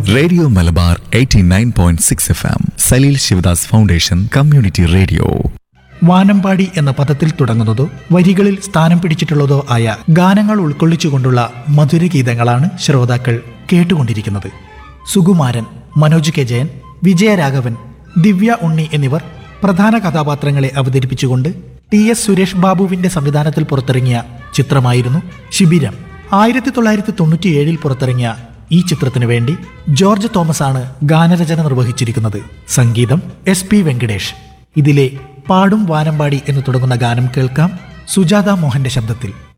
radio Malabar 89.6 F M Salil Shivadas foundation community radio വാനമ്പാടി എന്ന പദത്തിൽ തുടങ്ങുന്നതോ വരികളിൽ സ്ഥാനം പിടിച്ചിട്ടുള്ളതോ ആയ ഗാനങ്ങൾ ഉൾക്കൊള്ളിച്ചുകൊണ്ടുള്ള മധുരഗീതങ്ങളാണ് ശ്രോതാക്കൾ കേട്ടുകൊണ്ടിരിക്കുന്നത് സുകുമാരൻ മനോജ് കെ ജയൻ വിജയരാഘവൻ ദിവ്യ ഉണ്ണി എന്നിവർ പ്രധാന കഥാപാത്രങ്ങളെ അവതരിപ്പിച്ചുകൊണ്ട് ടി എസ് സുരേഷ് ബാബുവിന്റെ സംവിധാനത്തിൽ പുറത്തിറങ്ങിയ ചിത്രമായിരുന്നു ശിബിരം ആയിരത്തി തൊള്ളായിരത്തി തൊണ്ണൂറ്റിയേഴിൽ പുറത്തിറങ്ങിയ ഈ ചിത്രത്തിനു വേണ്ടി ജോർജ് തോമസ് ആണ് ഗാനരചന നിർവഹിച്ചിരിക്കുന്നത് സംഗീതം എസ് പി വെങ്കടേഷ് ഇതിലെ പാടും വാനമ്പാടി എന്ന് തുടങ്ങുന്ന ഗാനം കേൾക്കാം സുജാത മോഹന്റെ ശബ്ദത്തിൽ